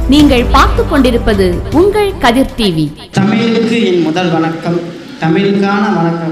நீங்கள் பார்த்துக் கொண்டிருப்பது உங்கள் கதிர் டிவி தமிழுக்கு என் முதல் வணக்கம் தமிழுக்கான வணக்கம்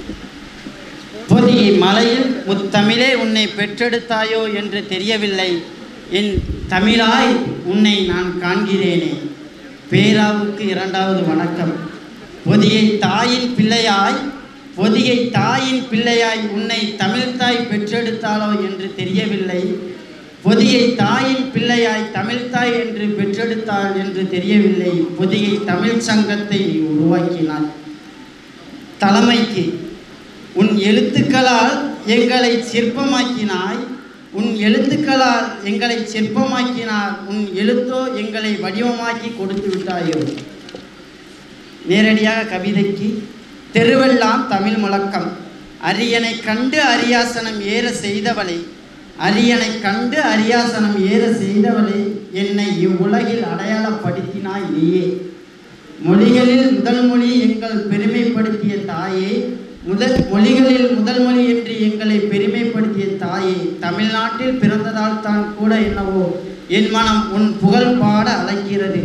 பொதிகை மலையில் முத்தமிழே உன்னை பெற்றெடுத்தாயோ என்று தெரியவில்லை என் தமிழாய் உன்னை நான் காண்கிறேனே பேராவுக்கு இரண்டாவது வணக்கம் பொதிகை தாயின் பிள்ளையாய் பொதிகை தாயின் பிள்ளையாய் உன்னை தமிழ்த்தாய் பெற்றெடுத்தாளோ என்று தெரியவில்லை பொதிகை தாயின் பிள்ளையாய் தமிழ்த்தாய் என்று பெற்றெடுத்தாள் என்று தெரியவில்லை பொதிகை தமிழ் சங்கத்தை நீ உருவாக்கினாய் தலைமைக்கு உன் எழுத்துக்களால் எங்களை சிற்பமாக்கினாய் உன் எழுத்துக்களால் எங்களை சிற்பமாக்கினார் உன் எழுத்தோ எங்களை வடிவமாக்கி கொடுத்து விட்டாயோ நேரடியாக கவிதைக்கு தெருவெல்லாம் தமிழ் முழக்கம் அரியணை கண்டு அரியாசனம் ஏற செய்தவளை அரியணை கண்டு அரியாசனம் ஏற செய்தவளே என்னை இவ்வுலகில் அடையாளப்படுத்தினாய் நீயே மொழிகளில் முதல் மொழி எங்கள் பெருமைப்படுத்திய தாயே முதல் மொழிகளில் முதல் மொழி என்று எங்களை பெருமைப்படுத்திய தாயே தமிழ்நாட்டில் பிறந்ததால் தான் கூட என்னவோ என் மனம் உன் புகழ் பாட அழைக்கிறது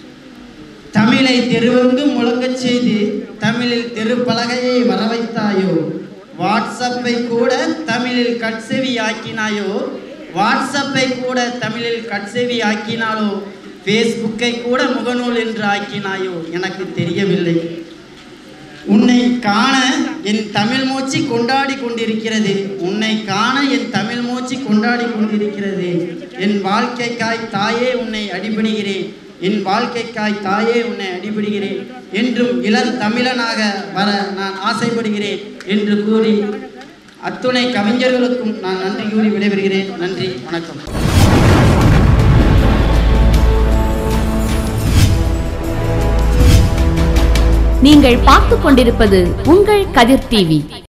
தமிழை தெருவெங்கும் முழங்கச் செய்து தமிழில் தெருப்பலகையை வரவைத்தாயோ வாட்ஸ்அப்பை கூட தமிழில் கட்செவி ஆக்கினாயோ வாட்ஸ்அப்பை கூட தமிழில் கட்செவி ஆக்கினாலோ ஃபேஸ்புக்கை கூட முகநூல் என்று ஆக்கினாயோ எனக்கு தெரியவில்லை உன்னை காண என் தமிழ் மூச்சு கொண்டாடி கொண்டிருக்கிறது உன்னை காண என் தமிழ் மூச்சு கொண்டாடி கொண்டிருக்கிறது என் வாழ்க்கைக்காய் தாயே உன்னை அடிபடுகிறேன் என் வாழ்க்கைக்காய் தாயே உன்னை அடிபடுகிறேன் என்றும் இளம் தமிழனாக வர நான் ஆசைப்படுகிறேன் என்று கூறி அத்துணை கவிஞர்களுக்கும் நான் நன்றி கூறி விடைபெறுகிறேன் நன்றி வணக்கம் நீங்கள் பார்த்துக் கொண்டிருப்பது உங்கள் கதிர் டிவி